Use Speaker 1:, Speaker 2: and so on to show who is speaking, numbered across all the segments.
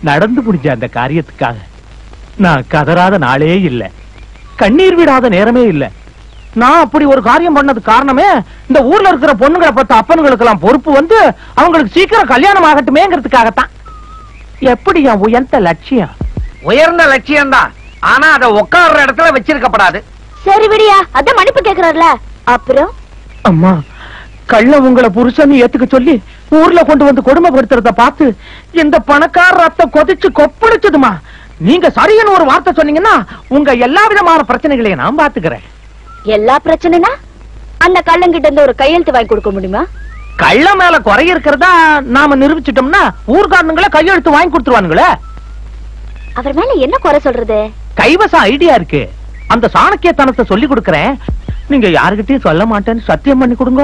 Speaker 1: நடந்து முடிஞ்ச அந்த காரியத்துக்காக நான் கதறாத நாளே இல்ல கண்ணீர் விடாத நேரமே இல்ல நான் அப்படி ஒரு காரியம் பண்ணது காரணமே இந்த ஊர்ல இருக்கிற பொண்ணுங்களை பார்த்த அப்பனுங்களுக்கு எல்லாம் பொறுப்பு வந்து அவங்களுக்கு சீக்கிரம் கல்யாணம் ஆகட்டுமேங்கிறதுக்காகத்தான் எப்படி என் உயர்ந்த லட்சியம்
Speaker 2: உயர்ந்த லட்சியம் தான் ஆனா அதை உட்கார்ற இடத்துல வச்சிருக்கப்படாது
Speaker 3: சரி விடியா அதான் மன்னிப்பு கேக்குறாருல அப்புறம்
Speaker 1: அம்மா கள்ள உங்களை புருஷன் ஏத்துக்க சொல்லி ஊர்ல கொண்டு வந்து கொடுமைப்படுத்துறத பார்த்து இந்த பணக்கார ரத்தம் கொதிச்சு கொப்பளிச்சதுமா நீங்க சரியான ஒரு வார்த்தை சொன்னீங்கன்னா உங்க எல்லா விதமான பிரச்சனைகளையும் நான் பாத்துக்கிறேன்
Speaker 3: எல்லா பிரச்சனைனா அந்த கள்ளங்கிட்ட இருந்து ஒரு கையெழுத்து வாங்கி கொடுக்க முடியுமா
Speaker 1: கள்ள மேல குறை இருக்கிறதா நாம நிரூபிச்சிட்டோம்னா ஊர்காரனுங்களே கையெழுத்து வாங்கி கொடுத்துருவானுங்களே
Speaker 3: அவர் மேல என்ன குறை சொல்றது
Speaker 1: கைவசம் ஐடியா இருக்கு அந்த சாணக்கியத்தனத்தை சொல்லி கொடுக்கறேன் நீங்க யாருகிட்டயும் சொல்ல மாட்டேன்னு சத்தியம் பண்ணி கொடுங்க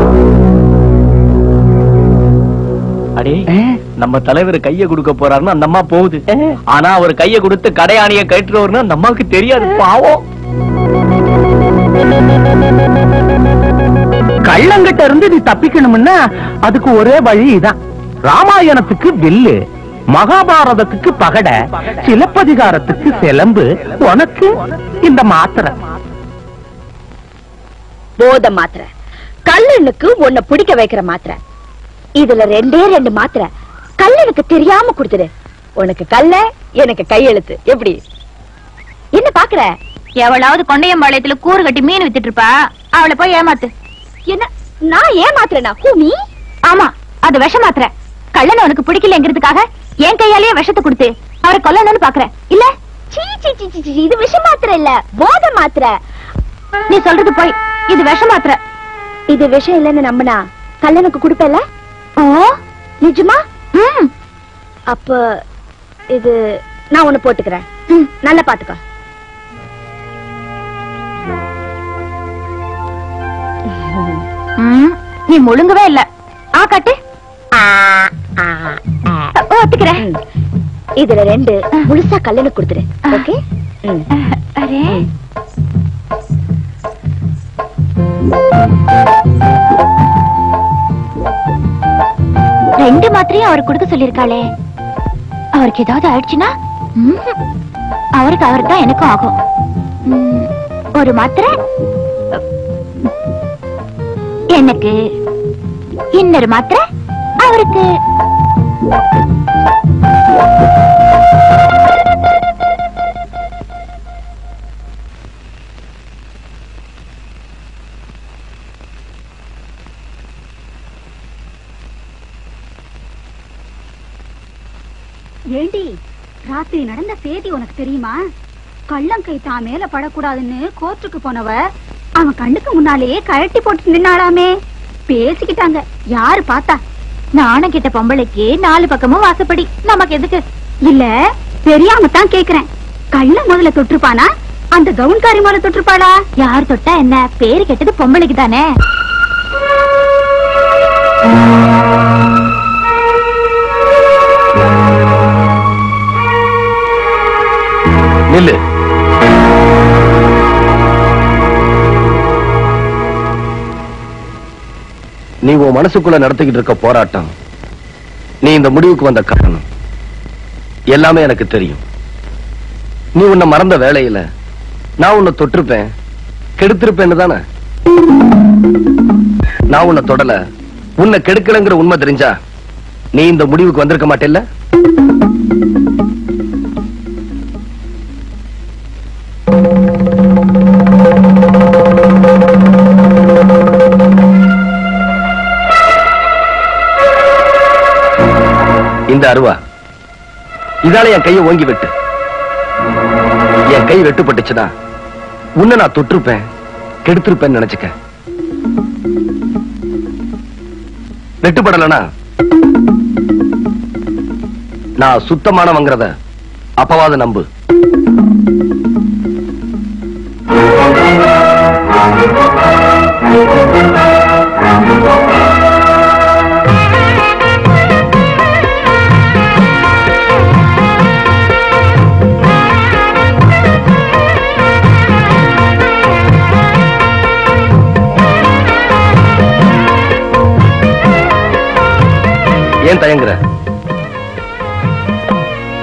Speaker 4: அடே நம்ம தலைவர் கைய கொடுக்க போறாருன்னு அந்த அம்மா போகுது ஆனா அவர் கைய கொடுத்து கடையாணிய கட்டுறவர்னு அந்த அம்மாவுக்கு தெரியாது பாவம்
Speaker 1: கள்ளங்கிட்ட இருந்து நீ தப்பிக்கணும்னா அதுக்கு ஒரே வழி இதான் ராமாயணத்துக்கு வில்லு மகாபாரதத்துக்கு பகடை சிலப்பதிகாரத்துக்கு சிலம்பு உனக்கு இந்த மாத்திரை
Speaker 3: போத மாத்திரை கல்லனுக்கு உன்னை பிடிக்க வைக்கிற மாத்திரை இதுல ரெண்டே ரெண்டு மாத்திரை கல்லனுக்கு தெரியாம கொடுத்துடு உனக்கு கல்ல எனக்கு கையெழுத்து எப்படி என்ன பாக்குற
Speaker 5: எவளாவது கொண்டையம்பாளையத்துல கூறு கட்டி மீன் வித்துட்டு இருப்பா அவளை போய் ஏமாத்து
Speaker 3: என்ன நான் ஏமாத்துறேனா ஹூ மீ
Speaker 5: ஆமா அது விஷ மாத்திரை கள்ளன் உனக்கு பிடிக்கலங்கிறதுக்காக என் கையாலேயே விஷத்தை கொடுத்து அவரை கொல்லணும்னு பாக்குற இல்ல
Speaker 3: சீ சீ சீ சீ, சீ இது விஷ மாத்திரை இல்ல போத மாத்திரை
Speaker 5: நீ சொல்றது போய் இது விஷ மாத்திரை
Speaker 3: இது விஷம் இல்லைன்னு நம்பினா கல்லனுக்கு கொடுப்பல
Speaker 5: ஓ
Speaker 3: நிஜமா
Speaker 5: ம்
Speaker 3: அப்ப இது நான் ஒண்ணு போட்டுக்கிறேன் ம், நல்லா பாத்துக்கோ
Speaker 5: ம், நீ முழுங்கவே இல்ல ஆ காட்டு ஓ, ஒத்துக்கிறேன்
Speaker 3: ம். இதுல ரெண்டு முழுசா கல்லனுக்கு கொடுத்துரு ஓகே ம்.
Speaker 5: அரே ரெண்டு மாத்திரையும் அவர் கொடுக்க சொல்லிருக்காளே அவருக்கு ஏதாவது ஆயிடுச்சுன்னா ம்ஹும். அவருக்கு அவர் தான் எனக்கும் ஆகும் ம், ஒரு மாத்திரை எனக்கு இன்னொரு மாத்திரை அவருக்கு
Speaker 6: ஏண்டி ராத்திரி நடந்த செய்தி உனக்கு தெரியுமா கள்ளங்கை தான் மேல படக்கூடாதுன்னு கோர்ட்டுக்கு போனவ அவன் கண்ணுக்கு முன்னாலேயே கழட்டி போட்டு நின்னாளாமே பேசிக்கிட்டாங்க யாரு பார்த்தா
Speaker 5: நாணம் கிட்ட பொம்பளைக்கு நாலு பக்கமும் வாசப்படி நமக்கு எதுக்கு
Speaker 6: இல்ல தெரியாம தான் கேக்குறேன் கள்ள முதல்ல தொட்டிருப்பானா அந்த கவுன்காரி முதல்ல தொட்டிருப்பாளா
Speaker 5: யார் தொட்டா என்ன பேரு கெட்டது பொம்பளைக்கு தானே
Speaker 4: நில்லு நீ உன் மனசுக்குள்ள நடத்திக்கிட்டு இருக்க போராட்டம் நீ இந்த முடிவுக்கு வந்த காரணம் எல்லாமே எனக்கு தெரியும் நீ உன்னை மறந்த வேலையில நான் உன்னை தொட்டிருப்பேன் கெடுத்திருப்பேன்னு தானே நான் உன்னை தொடல உன்னை கெடுக்கலங்கிற உண்மை தெரிஞ்சா நீ இந்த முடிவுக்கு வந்திருக்க மாட்டேல்ல இந்த அருவா இதால என் கையை ஓங்கி விட்டு என் கை வெட்டுப்பட்டுச்சுன்னா உன்னை நான் தொட்டிருப்பேன் கெடுத்திருப்பேன்னு நினைச்சுக்க வெட்டுப்படலனா நான் சுத்தமானவங்கிறத அப்பவாது நம்பு ஏன் தயங்குற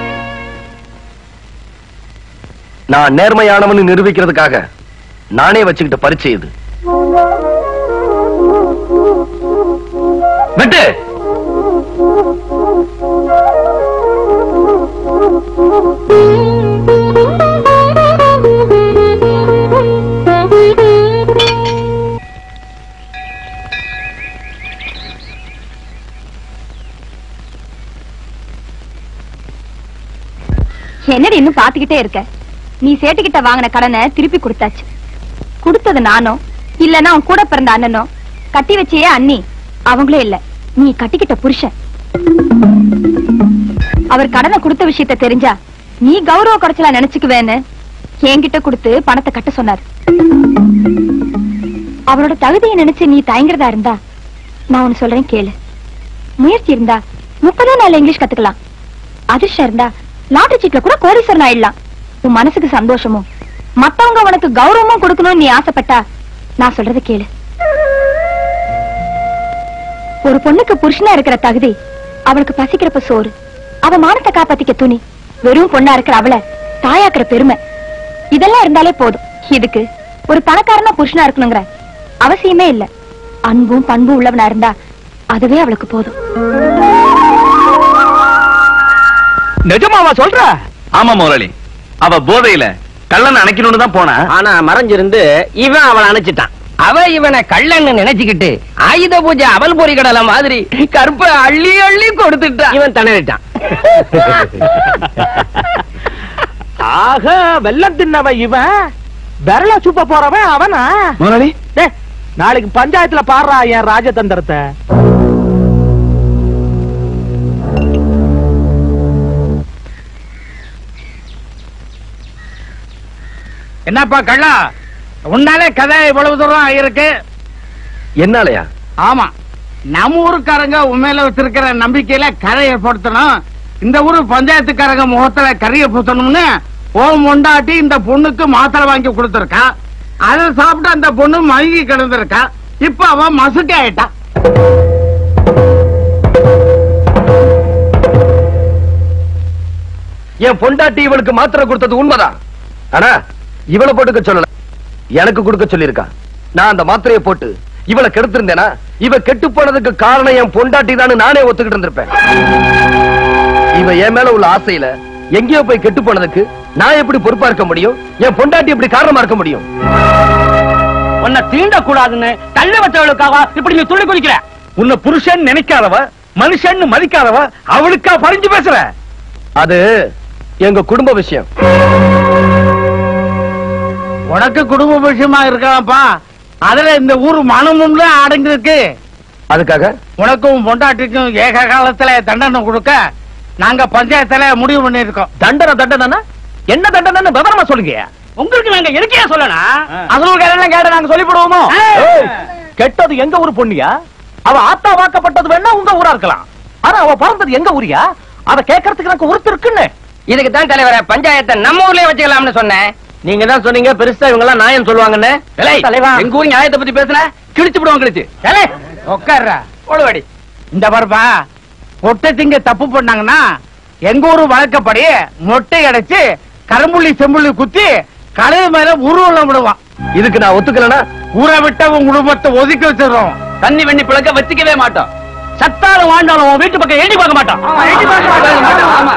Speaker 4: நான் நேர்மையானவன்னு நிரூபிக்கிறதுக்காக நானே வச்சுக்கிட்ட பரீட்சை இது வெட்டு
Speaker 3: என்னடி இன்னும் பாத்துக்கிட்டே இருக்க நீ சேட்டுக்கிட்ட வாங்கின கடனை திருப்பி கொடுத்தாச்சு கொடுத்தது நானோ இல்லன்னா உன் கூட பிறந்த அண்ணனோ கட்டி வச்சியே அண்ணி அவங்களே இல்ல நீ கட்டிக்கிட்ட புருஷன் அவர் கடனை கொடுத்த விஷயத்த தெரிஞ்சா நீ கௌரவ குறைச்சலா நினைச்சுக்குவேன்னு என்கிட்ட கொடுத்து பணத்தை கட்ட சொன்னார் அவரோட தகுதியை நினைச்சு நீ தயங்குறதா இருந்தா நான் ஒன்னு சொல்றேன் கேளு முயற்சி இருந்தா முப்பதே நாள் இங்கிலீஷ் கத்துக்கலாம் அதிர்ஷ்டம் இருந்தா லாட்டரி சீட்ல கூட கோடீஸ்வரன் ஆயிடலாம் உன் மனசுக்கு சந்தோஷமும் மத்தவங்க உனக்கு கௌரவமும் கொடுக்கணும்னு நீ ஆசைப்பட்டா நான் சொல்றது கேளு ஒரு பொண்ணுக்கு புருஷனா இருக்கிற தகுதி அவளுக்கு பசிக்கிறப்ப சோறு அவ மானத்தை காப்பாத்திக்க துணி வெறும் பொண்ணா இருக்கிற அவளை தாயாக்குற பெருமை இதெல்லாம் இருந்தாலே போதும் இதுக்கு ஒரு பணக்காரனா புருஷனா இருக்கணுங்கிற அவசியமே இல்ல அன்பும் பண்பும் உள்ளவனா இருந்தா அதுவே அவளுக்கு போதும்
Speaker 1: நிஜமாவா சொல்ற
Speaker 4: ஆமா முதலாளி அவ போதையில கள்ளன் அணைக்கணும்னு தான் போனா
Speaker 2: ஆனா மறைஞ்சிருந்து இவன் அவளை அணைச்சிட்டான் அவ இவனை கள்ளன்னு நினைச்சுக்கிட்டு ஆயுத பூஜை அவல் பொறி கடலை மாதிரி கருப்ப அள்ளி அள்ளி கொடுத்துட்டான் இவன் திணறிட்டான்
Speaker 1: ஆக வெள்ளம் தின்னவன் இவன் விரல சுப்ப போறவன் அவனா
Speaker 4: முதலாளி
Speaker 1: டேய், நாளைக்கு பஞ்சாயத்துல பாடுறா என் ராஜதந்திரத்தை
Speaker 2: என்னப்பா கள்ளா உன்னாலே கதை இவ்வளவு தூரம் இருக்கு
Speaker 4: என்னாலயா
Speaker 2: ஆமா நம்ம ஊருக்காரங்க உண்மையில வச்சிருக்கிற நம்பிக்கையில கரையை பொருத்தணும் இந்த ஊரு பஞ்சாயத்துக்காரங்க முகத்துல கரையை பூத்தணும்னு ஓ மொண்டாட்டி இந்த பொண்ணுக்கு மாத்திரை வாங்கி கொடுத்திருக்கா அதை சாப்பிட்டு அந்த பொண்ணு மயங்கி கிடந்திருக்கா இப்ப அவன் மசுக்கி ஆயிட்டான்
Speaker 4: என் பொண்டாட்டி இவளுக்கு மாத்திரை கொடுத்தது உண்மைதான் ஆனா இவளை போட்டுக்க சொல்லல எனக்கு கொடுக்க சொல்லியிருக்கா நான் அந்த மாத்திரையை போட்டு இவளை கெடுத்திருந்தேனா இவ கெட்டு போனதுக்கு காரணம் என் பொண்டாட்டி தான் நானே ஒத்துக்கிட்டு இருந்திருப்பேன் இவ என் மேல உள்ள ஆசையில எங்கேயோ போய் கெட்டு போனதுக்கு நான் எப்படி பொறுப்பா இருக்க முடியும் என் பொண்டாட்டி எப்படி காரணமா இருக்க முடியும்
Speaker 2: உன்னை தீண்ட கூடாதுன்னு தள்ள வச்சவளுக்காக இப்படி நீ துள்ளி குதிக்கிற
Speaker 1: உன்னை புருஷன் நினைக்காதவ மனுஷன் மதிக்காதவ அவளுக்கா பறிஞ்சு பேசுற
Speaker 4: அது எங்க குடும்ப விஷயம்
Speaker 2: உனக்கு குடும்ப விஷயமா இருக்கலாம்ப்பா அதுல இந்த ஊர் மனமும் அடங்கி இருக்கு
Speaker 4: அதுக்காக
Speaker 2: உனக்கும் பொண்டாட்டிக்கும் ஏக காலத்துல தண்டனை கொடுக்க நாங்க பஞ்சாயத்துல முடிவு பண்ணிருக்கோம்
Speaker 1: தண்டனை தண்டனை என்ன தண்டனை விவரமா சொல்லுங்க
Speaker 2: உங்களுக்கு நாங்க இருக்கே சொல்லணும் அசலுக்கு கேட்ட நாங்க சொல்லிவிடுவோமோ
Speaker 1: ஏய், கெட்டது எங்க ஊர் பொண்ணியா அவ ஆத்தா வாக்கப்பட்டது வேணா உங்க ஊரா இருக்கலாம் ஆனா அவ பிறந்தது எங்க ஊரியா அத கேட்கறதுக்கு எனக்கு ஒருத்தர் இருக்குன்னு
Speaker 2: இதுக்கு தான் தலைவர பஞ்சாயத்தை நம்ம ஊர்லயே வச்சுக்கலாம்னு சொன்னேன் நீங்க தான் சொன்னீங்க பெருசா இவங்க எல்லாம் நாயம் சொல்லுவாங்கன்னு
Speaker 1: தலைவா.
Speaker 2: எங்க ஊர் நியாயத்தை பத்தி பேசுன கிழிச்சு விடுவோம் கிழிச்சு உட்கார்ற போடுவாடி இந்த பாருப்பா பொட்டை திங்க தப்பு பண்ணாங்கன்னா எங்க ஊரு வழக்கப்படி மொட்டை அடைச்சு கரும்புள்ளி செம்புள்ளி குத்தி கழுது மேல உருவலம் விடுவான்
Speaker 4: இதுக்கு நான் ஒத்துக்கலனா
Speaker 2: ஊரை விட்ட உன் குடும்பத்தை ஒதுக்கி வச்சிடுறோம் தண்ணி வெண்ணி பிளக்க வச்சுக்கவே மாட்டோம் சத்தாலும் வாழ்ந்தாலும் உன் வீட்டு பக்கம் எண்ணி பார்க்க மாட்டோம் எண்ணி பார்க்க மாட்டோம் ஆமா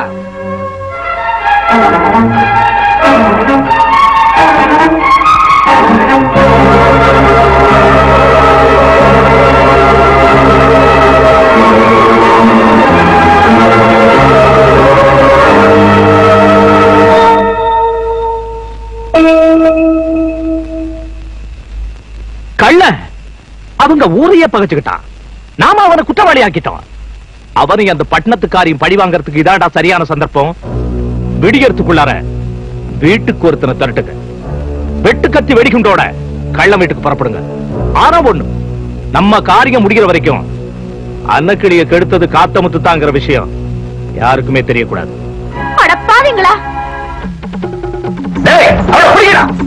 Speaker 1: கள்ள அவங்க ஊரையே பகைச்சுக்கிட்டான் நாம அவனை குற்றவாளி ஆக்கிட்டோம் அவனை அந்த பட்டணத்துக்காரையும் பழி வாங்கறதுக்கு இதாடா சரியான சந்தர்ப்பம் விடியறதுக்குள்ளார வீட்டுக்கு ஒருத்தனை திரட்டுங்க வெட்டு கத்தி வெடிகுண்டோட கள்ளம் வீட்டுக்கு புறப்படுங்க ஆனா ஒண்ணு நம்ம காரியம் முடிகிற வரைக்கும் அன்னக்கிளிய கெடுத்தது காத்தமுத்து தாங்கிற விஷயம் யாருக்குமே தெரியக்கூடாது
Speaker 3: அடப்பாவீங்களா
Speaker 4: டேய், அவளை பிடிக்கடா.